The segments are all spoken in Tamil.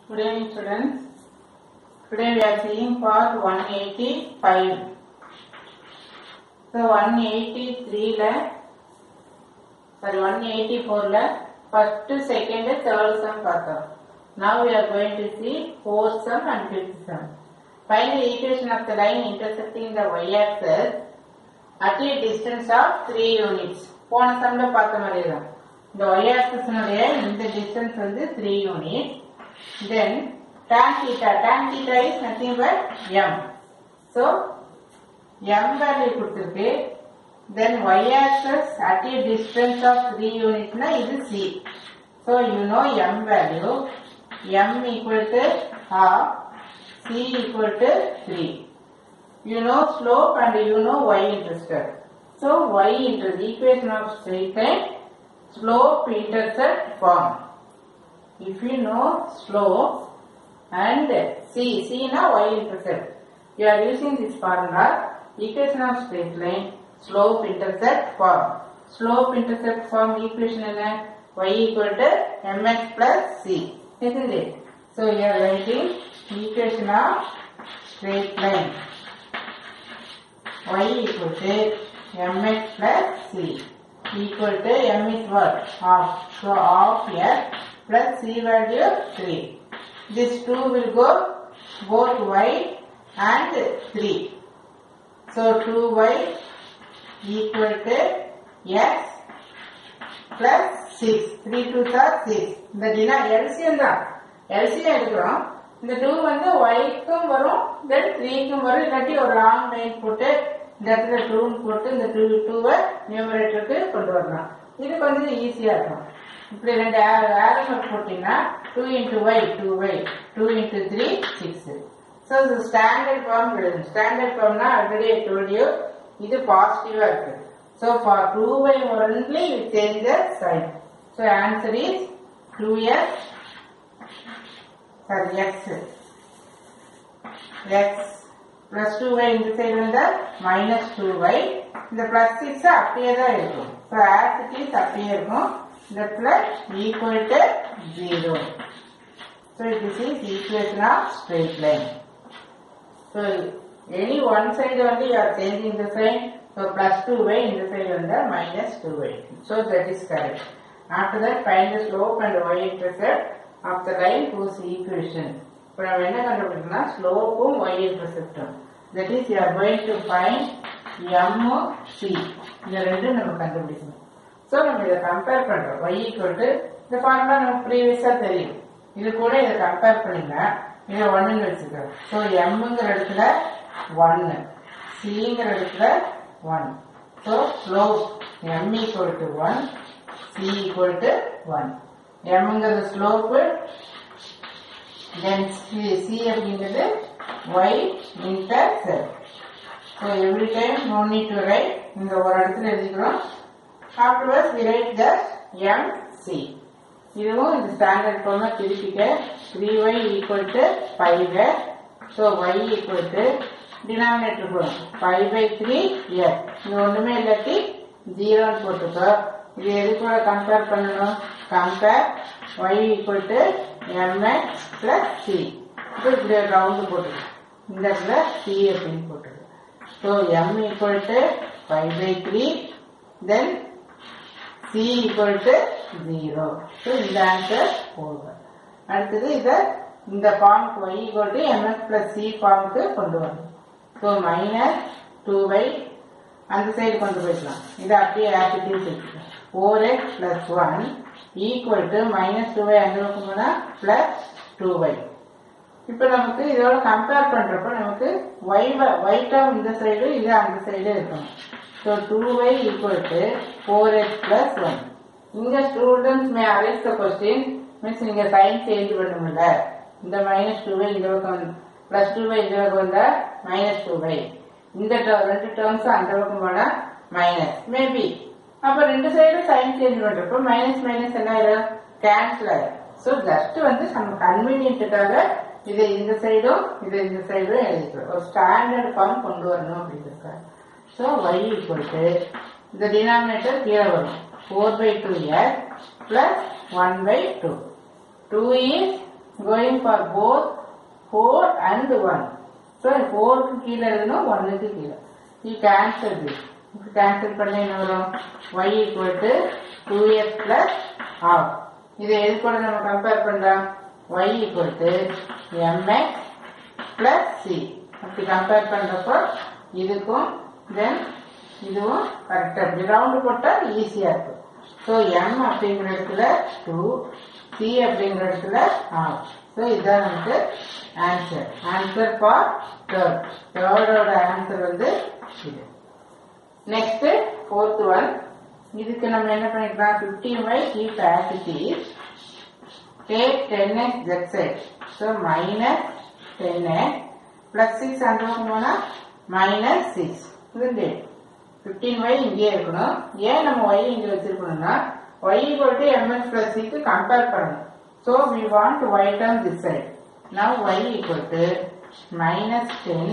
Good evening students. Today we are seeing part 185. So 183 ல sorry 184 ல first, second, third sum பார்த்தோம். Now we are going to see fourth sum and fifth sum. Find the equation of the line intersecting the y-axis at a distance of 3 units. போன சம்ல பார்த்த மாதிரி தான் இந்த y-axis னுடைய இந்த distance வந்து 3 units. Then tan theta, tan theta is nothing but m. So m value கொடுத்திருக்கு then y-axis at a distance of 3 units னா இது c. So you know m value m equal to half c equal to 3. You know slope and you know y intercept. So y intercept equation of straight line slope intercept form. If you know slope and c, c na y intercept. You are using this formula equation of straight line slope intercept form. Slope intercept form equation என்ன y equal to mx plus c. Isn't it? So you are writing equation of straight line y equal to mx plus c equal to m is what? Half. So half x plus c value 3. This 2 will go both y and 3. So 2y equal to x plus 6. 3 2s are 6. இந்த டினா LCM தான் LCM எடுக்கிறோம் இந்த 2 வந்து yக்கும் வரும் தென் 3க்கும் வரும் இல்லாட்டி ஒரு லாங் லைன் போட்டு இந்த இடத்துல 2 போட்டு இந்த 2 2வை நியூமரேட்டருக்கு கொண்டு வரலாம் இது கொஞ்சம் ஈஸியா இருக்கும் இப்படி ரெண்டு ஆரம்பம் போட்டீங்கன்னா 2 into y 2y 2 into 3 6 So the standard form எழுதணும் standard formனா already I told you இது பாசிட்டிவா இருக்கு So for 2y only you change the sign. So answer is 2x sorry x x plus 2y இந்த சைடு வந்தா minus 2y இந்த plus 6 அப்படியே தான் இருக்கும் So as it is அப்படியே இருக்கும் இந்த plus equal to 0. So this is equation of straight line. So any one side only you are changing the sign. So plus 2y in the side on the minus 2y. So that is correct. After that find the slope and y intercept of the line whose equation. இப்போ நம்ம என்ன கண்டுபிடிக்கணும்னா ஸ்லோப்பும் y interceptம். That is you are going to find m c. இந்த ரெண்டும் நம்ம கண்டுபிடிக்கணும். So நம்ம இதை கம்பேர் பண்றோம் y equal to இந்த ஃபார்முலா நமக்கு ப்ரீவியஸா தெரியும். இது கூட இதை கம்பேர் பண்ணீங்க இதை ஒன்றுன்னு வச்சுக்கிறோம் ஸோ எம்ங்கிற இடத்துல ஒன்னு சிங்கிற இடத்துல one so slope M equal to one C equal to one எம்ங்கிறது ஸ்லோப்பு தென் சி சி அப்படிங்கிறது Y inter so every time no need to write இந்த ஒரு இடத்துல எழுதிக்கிறோம் afterwards we write just mc இதுவும் இந்த ஸ்டாண்டர்ட் ஃபார்மா திருப்பிக்க three Y equal to five so Y equal to denominator போடும் ஃபைவ் பை த்ரீ எஸ் இது ஒன்றுமே இல்லாட்டி ஜீரோன்னு போட்டுக்கோ இது எது கூட கம்பேர் பண்ணணும் compare Y equal to M X plus C இப்போ இப்படி ரவுண்டு போட்டுக்கோ இந்த இடத்துல சி அப்படின்னு போட்டுக்கோ so M equal to five by three then c equal to 0. So, இந்த ஆன்சர் போடுவேன் அடுத்தது இதை இந்த ஃபார்முக்கு y equal to mx plus c ஃபார்முக்கு கொண்டு வரணும் ஸோ மைனஸ் டூ பை அந்த சைடு கொண்டு போய்க்கலாம் இதை அப்படியே ஆட்டிடியூட் வச்சுக்கலாம் four X plus one equal to minus two by அங்கே வைக்கணும்னா பிளஸ் டூ பை இப்போ நமக்கு இதோட கம்பேர் பண்றப்ப நமக்கு y y டேர்ம் இந்த சைடு இது அந்த சைடு இருக்கணும் so two Y equal to four X plus one இங்க students may arrange the question means நீங்க சைன் சேஞ்ச் பண்ணுமில்ல இந்த மைனஸ் டூ பை இந்த பக்கம் பிளஸ் டூ பை இந்த பக்கம் வந்தா மைனஸ் டூ பை இந்த term- ரெண்டு டேர்ம்ஸ் அந்த பக்கம் போனா மைனஸ் மேபி அப்ப ரெண்டு சைடும் சைன் சேஞ்ச் பண்றப்ப மைனஸ் மைனஸ் என்ன ஆயிரும் கேன்சல் ஆயிரும் ஸோ ஜஸ்ட் வந்து நம்ம கன்வீனியன்ட்டுக்காக இதை இந்த சைடும் இதை இந்த சைடும் எழுதிக்கிறோம் ஒரு ஸ்டாண்டர்ட் ஃபார்ம் கொண்டு வரணும் அப்படிங்கிறதுக்காக ஸோ y ஈக்குவல் டு இந்த டினாமினேட்டர் கீழே வரும் four by two X plus one by two two is going for both 4 and 1. So 4 க்கு கீழே எழுதணும் 1 க்கு கீழே. You cancel this. இப்ப cancel பண்ண என்ன வரும்? y equal to 2x plus half. இதை எது கூட நம்ம கம்பேர் பண்றோம்? y equal to mx plus c. அப்படி கம்பேர் பண்றப்போ இதுக்கும் தென் இதுவும் கரெக்டா இப்படி ரவுண்டு போட்டா ஈஸியா இருக்கும் ஸோ எம் அப்படிங்கிற இடத்துல டூ சி அப்படிங்கிற இடத்துல ஆர் ஸோ இதுதான் நமக்கு ஆன்சர் ஆன்சர் ஃபார் தேர்ட் தேர்டோட ஆன்சர் வந்து இது நெக்ஸ்ட் ஃபோர்த் ஒன் இதுக்கு நம்ம என்ன பண்ணிக்கலாம் fifteen by keep as it is take ten X Z side so minus ten X plus six அந்த பக்கம் போனால் மைனஸ் சிக்ஸ் இது ஃபிஃப்டீன் ஒய் இங்கேயே இருக்கணும் ஏன் நம்ம ஒய் இங்கே வச்சிருக்கணும்னா Y equal to M S plus சிக்கு கம்பேர் பண்ணணும் so we want Y term this side now Y equal to minus ten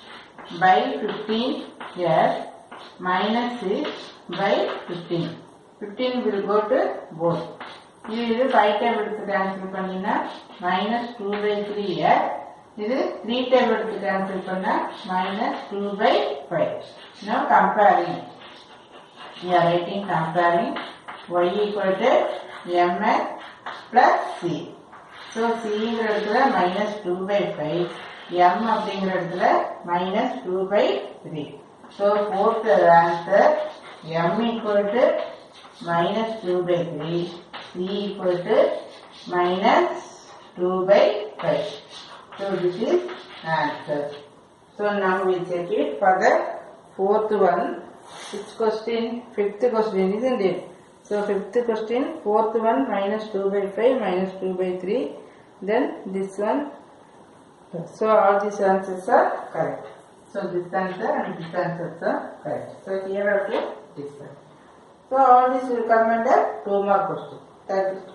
by fifteen yes minus six by fifteen fifteen will go to both இது இது ஃபைவ் டைம் எடுத்து கேன்சல் பண்ணினா minus two by three yes இது த்ரீ டைம் எடுத்து கேன்சல் பண்ணா minus two by five now comparing we are writing comparing y equal to mx plus c so c ங்கிற இடத்துல minus 2 by 5 m அப்படிங்கிற இடத்துல minus 2 by 3 so fourth answer m equal to minus 2 by 3 c equal to minus 2 by 5 so this is answer so now we check it for the fourth one, sixth question, fifth question, isn't it? So fifth question, fourth one minus 2 by 5 minus 2 by 3. Then this one. So all these answers are correct. So this answer and this answers are correct. So here also this one. So all this will come under two more questions. That is